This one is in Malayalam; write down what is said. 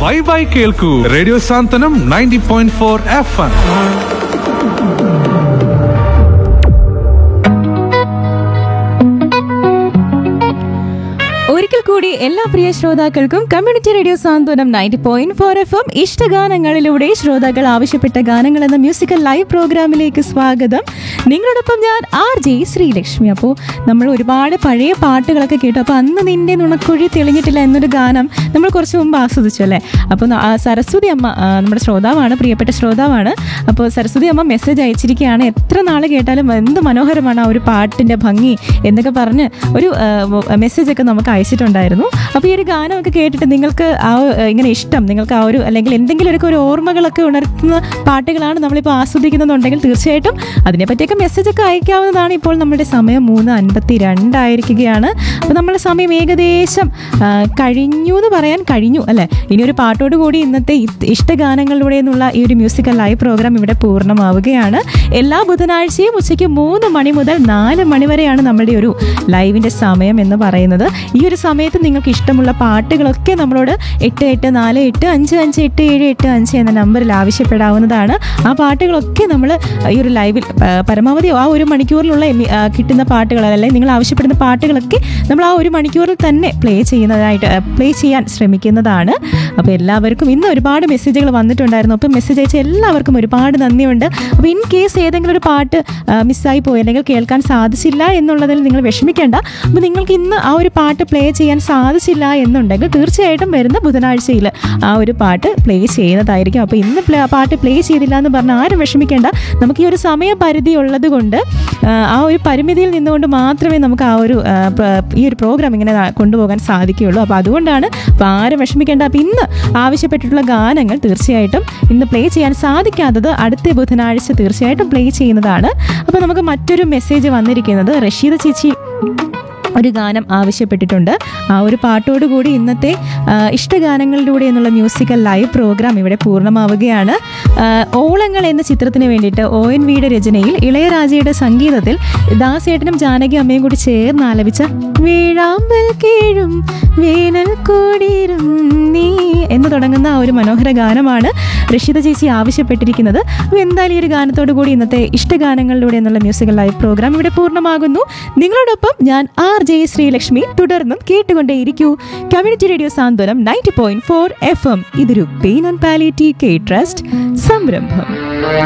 ബൈ ബൈ കേൾക്കൂ radio Santhwanam ninety point four F M ഒരിക്കൽ കൂടി എല്ലാ പ്രിയ ശ്രോതാക്കൾക്കും community radio Santhwanam ninety point four F M ഇഷ്ടഗാനങ്ങളിലൂടെ ശ്രോതാക്കൾ ആവശ്യപ്പെട്ട ഗാനങ്ങൾ എന്ന മ്യൂസിക്കൽ ലൈവ് പ്രോഗ്രാമിലേക്ക് സ്വാഗതം നിങ്ങളോടൊപ്പം ഞാൻ ആർ ജെ ശ്രീലക്ഷ്മി അപ്പോൾ നമ്മൾ ഒരുപാട് പഴയ പാട്ടുകളൊക്കെ കേട്ടു അപ്പോൾ അന്ന് നിന്റെ നുണക്കുഴി തെളിഞ്ഞിട്ടില്ല എന്നൊരു ഗാനം നമ്മൾ കുറച്ച് മുമ്പ് ആസ്വദിച്ചു അല്ലേ അപ്പോൾ ന- ആ സരസ്വതി അമ്മ ആ, നമ്മുടെ ശ്രോതാവാണ് പ്രിയപ്പെട്ട ശ്രോതാവാണ് അപ്പോൾ സരസ്വതി അമ്മ മെസ്സേജ് അയച്ചിരിക്കുകയാണ് എത്ര നാൾ കേട്ടാലും എന്ത് മനോഹരമാണ് ആ ഒരു പാട്ടിൻ്റെ ഭംഗി എന്നൊക്കെ പറഞ്ഞ് ഒരു മെസ്സേജ് ഒക്കെ നമുക്ക് അയച്ചിട്ടുണ്ടായിരുന്നു അപ്പോൾ ഈ ഒരു ഗാനമൊക്കെ കേട്ടിട്ട് നിങ്ങൾക്ക് ആ ഒ- ഇങ്ങനെ ഇഷ്ടം നിങ്ങൾക്ക് ആ ഒരു അല്ലെങ്കിൽ എന്തെങ്കിലുമൊക്കെ ഒരു ഓർമ്മകളൊക്കെ ഉണർത്തുന്ന പാട്ടുകളാണ് നമ്മളിപ്പോൾ ആസ്വദിക്കുന്നുണ്ടെങ്കിൽ തീർച്ചയായിട്ടും അതിനെപ്പറ്റിയൊക്കെ മെസ്സേജ് ഒക്കെ അയക്കാവുന്നതാണ് ഇപ്പോൾ നമ്മുടെ സമയം മൂന്ന് അൻപത്തി രണ്ടായിരിക്കുകയാണ് അപ്പോൾ നമ്മുടെ സമയം ഏകദേശം ആ, കഴിഞ്ഞു എന്ന് പറയാൻ കഴിഞ്ഞു അല്ലേ ഇനി ഒരു പാട്ടോട് കൂടി ഇന്നത്തെ ഇത് ഇഷ്ടഗാനങ്ങളിലൂടെ എന്നുള്ള ഈ ഒരു മ്യൂസിക്കൽ ലൈവ് പ്രോഗ്രാം ഇവിടെ പൂർണ്ണമാവുകയാണ് എല്ലാ ബുധനാഴ്ചയും ഉച്ചയ്ക്ക് മൂന്ന് മണി മുതൽ നാല് മണി വരെയാണ് നമ്മുടെ ഒരു ലൈവിൻ്റെ സമയം എന്ന് പറയുന്നത് ഈ ഒരു സമയത്ത് നിങ്ങൾക്ക് ഇഷ്ടമുള്ള പാട്ടുകളൊക്കെ നമ്മളോട് എട്ട് എട്ട് നാല് എട്ട് അഞ്ച് അഞ്ച് എട്ട് ഏഴ് എട്ട് അഞ്ച് എന്ന നമ്പറിൽ ആവശ്യപ്പെടാവുന്നതാണ് ആ പാട്ടുകളൊക്കെ നമ്മൾ ഈ ഒരു ലൈവിൽ ആ, പരമാവധി ആ ഒരു മണിക്കൂറിലുള്ള എമി- ആ, കിട്ടുന്ന പാട്ടുകൾ അല്ലെങ്കിൽ നിങ്ങൾ ആവശ്യപ്പെടുന്ന പാട്ടുകളൊക്കെ നമ്മൾ ആ ഒരു മണിക്കൂറിൽ തന്നെ പ്ലേ ചെയ്യുന്നതായിട്ട് പ്ലേ ചെയ്യാൻ ശ്രമിക്കുന്നതാണ് അപ്പോൾ എല്ലാവർക്കും ഇന്ന് ഒരുപാട് മെസ്സേജുകൾ വന്നിട്ടുണ്ടായിരുന്നു അപ്പോൾ മെസ്സേജ് അയച്ച എല്ലാവർക്കും ഒരുപാട് നന്ദിയുണ്ട് അപ്പോൾ ഇൻ കേസ് ഏതെങ്കിലും ഒരു പാട്ട് ആ, മിസ്സായി പോയി അല്ലെങ്കിൽ കേൾക്കാൻ സാധിച്ചില്ല എന്നുള്ളതിൽ നിങ്ങൾ വിഷമിക്കേണ്ട അപ്പോൾ നിങ്ങൾക്ക് ഇന്ന് ആ ഒരു പാട്ട് പ്ലേ ചെയ്യാൻ സാധിച്ചില്ല എന്നുണ്ടെങ്കിൽ തീർച്ചയായിട്ടും വരുന്ന ബുധനാഴ്ചയിൽ ആ ഒരു പാട്ട് പ്ലേ ചെയ്യുന്നതായിരിക്കും അപ്പോൾ ഇന്ന് പ്ലേ- പാട്ട് പ്ലേ ചെയ്തില്ല എന്ന് പറഞ്ഞാൽ ആരും വിഷമിക്കേണ്ട നമുക്ക് ഈ ഒരു സമയപരിധി ഉള്ളത് കൊണ്ട് ആ, ആ ഒരു പരിമിതിയിൽ നിന്നുകൊണ്ട് മാത്രമേ നമുക്ക് ആ ഒരു ആ, പ്ര- ഈ ഒരു പ്രോഗ്രാം ഇങ്ങനെ ന- കൊണ്ടുപോകാൻ സാധിക്കുകയുള്ളൂ അപ്പോൾ അതുകൊണ്ടാണ് അപ്പോൾ ആരും വിഷമിക്കേണ്ട അപ്പോൾ ഇന്ന് ആവശ്യപ്പെട്ടിട്ടുള്ള ഗാനങ്ങൾ തീർച്ചയായിട്ടും ഇന്ന് പ്ലേ ചെയ്യാൻ സാധിക്കാത്തത് അടുത്ത ബുധനാഴ്ച തീർച്ചയായിട്ടും പ്ലേ ചെയ്യുന്നതാണ് അപ്പോൾ നമുക്ക് മറ്റൊരു മെസ്സേജ് വന്നിരിക്കുന്നത് റഷീദ ചേച്ചി ഒരു ഗാനം ആവശ്യപ്പെട്ടിട്ടുണ്ട് ആ ഒരു പാട്ടോടുകൂടി ഇന്നത്തെ ആ, ഇഷ്ടഗാനങ്ങളിലൂടെ എന്നുള്ള മ്യൂസിക്കൽ ലൈവ് പ്രോഗ്രാം ഇവിടെ പൂർണ്ണമാവുകയാണ് ആ, ഓളങ്ങൾ എന്ന ചിത്രത്തിന് വേണ്ടിയിട്ട് ഒ എൻ വിയുടെ രചനയിൽ ഇളയരാജയുടെ സംഗീതത്തിൽ ദാസേട്ടനും ജാനകി അമ്മയും കൂടി ചേർന്ന് ആലപിച്ച വീഴാമ്പൽ കീഴും വേനൽ കൂടിരും നീ എന്ന് തുടങ്ങുന്ന ആ ഒരു മനോഹര ഗാനമാണ് റഷിത ചേച്ചി ആവശ്യപ്പെട്ടിരിക്കുന്നത് അപ്പോൾ എന്തായാലും ഈ ഒരു ഗാനത്തോടു കൂടി ഇന്നത്തെ ഇഷ്ടഗാനങ്ങളിലൂടെ എന്നുള്ള മ്യൂസിക്കൽ ലൈവ് പ്രോഗ്രാം ഇവിടെ പൂർണ്ണമാകുന്നു നിങ്ങളോടൊപ്പം ഞാൻ ആർ ജെ ശ്രീലക്ഷ്മി തുടർന്നും കേട്ടുകൊണ്ടേയിരിക്കൂ community radio Santhwanam ninety point four F M ഇതൊരു pain and palliative care trust സംരംഭം